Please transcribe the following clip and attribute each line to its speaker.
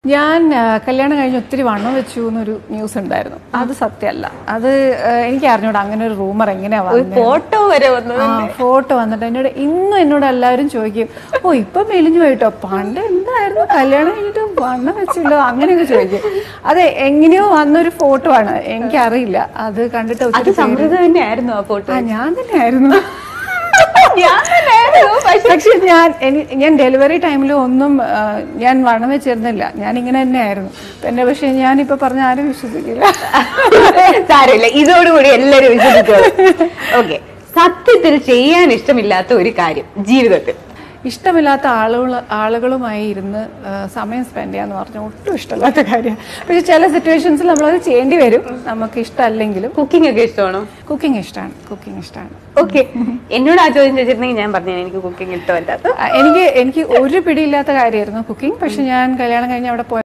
Speaker 1: ഞാൻ ആ, കല്യാണം കഴിഞ്ഞ് ഒത്തിരി വണ്ണം വെച്ചു എന്നൊരു ന്യൂസ് ഉണ്ടായിരുന്നു അത് സത്യമല്ല അത് ആ, എനിക്ക് അറിഞ്ഞൂടാ അങ്ങനെ ഒരു റൂമർ എങ്ങനെയാ വന്നത്
Speaker 2: ഫോട്ടോ വരെ വന്നത്
Speaker 1: ആ ഫോട്ടോ വന്നിട്ട് എന്നോട് ഇന്നും എന്നോട് എല്ലാവരും ചോദിക്കും ഓ ഇപ്പൊ മെലിഞ്ഞു പോയിട്ടോ പണ്ട് എന്തായിരുന്നു കല്യാണം കഴിഞ്ഞിട്ട് വണ്ണം വെച്ചല്ലോ അങ്ങനെയൊക്കെ ചോദിക്കും അതെ എങ്ങനെയോ വന്നൊരു ഫോട്ടോ ആണ് എനിക്കറിയില്ല അത് കണ്ടിട്ട്
Speaker 2: അത്
Speaker 1: ഒത്തിരി പേര്-
Speaker 2: സമൃദ്ധ തന്നെയായിരുന്നു ആ ഫോട്ടോ
Speaker 1: ആ ഞാൻ തന്നെയായിരുന്നു
Speaker 2: ഞാൻ തന്നെയായിരുന്നു പക്ഷെ
Speaker 1: പക്ഷെ ഞാൻ എനി- ഞാൻ ഡെലിവറി ടൈമിൽ ഒന്നും ആ, ഞാൻ വണ്ണം വെച്ചിരുന്നില്ല ഞാൻ ഇങ്ങനെ തന്നെയായിരുന്നു പിന്നെ പക്ഷെ ഞാനിപ്പോ പറഞ്ഞ ആരും വിശ്വസിക്കില്ല
Speaker 2: സാരമില്ല ഇതോടുകൂടി എല്ലാരും വിശ്വസിച്ചോളൂ ഓക്കെ സത്യത്തിൽ ചെയ്യാൻ ഇഷ്ടമില്ലാത്ത ഒരു കാര്യം ജീവിതത്തിൽ
Speaker 1: ഇഷ്ടമില്ലാത്ത ആളുകൾ ആളുകളുമായി ഇരുന്ന് ആ, സമയം സ്പെൻഡ് ചെയ്യാന്ന് പറഞ്ഞാൽ ഒട്ടും ഇഷ്ടമില്ലാത്ത കാര്യമാണ് പക്ഷെ ചില സിറ്റുവേഷൻസിൽ നമ്മളത് ചെയ്യേണ്ടി വരും നമുക്ക് ഇഷ്ടമല്ലെങ്കിലും
Speaker 2: കുക്കിംഗ് ഒക്കെ ഇഷ്ടമാണോ
Speaker 1: കുക്കിംഗ് ഇഷ്ടമാണ് കുക്കിംഗ് ഇഷ്ടമാണ്
Speaker 2: ഓക്കെ എന്നോട് ആ ചോദ്യം ചോദിച്ചിരുന്നെങ്കിൽ ഞാൻ പറഞ്ഞു എനിക്ക് കുക്കിംഗ് ഇഷ്ടമല്ലാത്ത
Speaker 1: എനിക്ക് എനിക്ക് ഒരു പിടിയില്ലാത്ത കാര്യമായിരുന്നു കുക്കിംഗ് പക്ഷെ ഞാൻ കല്യാണം കഴിഞ്ഞ് അവിടെ പോയ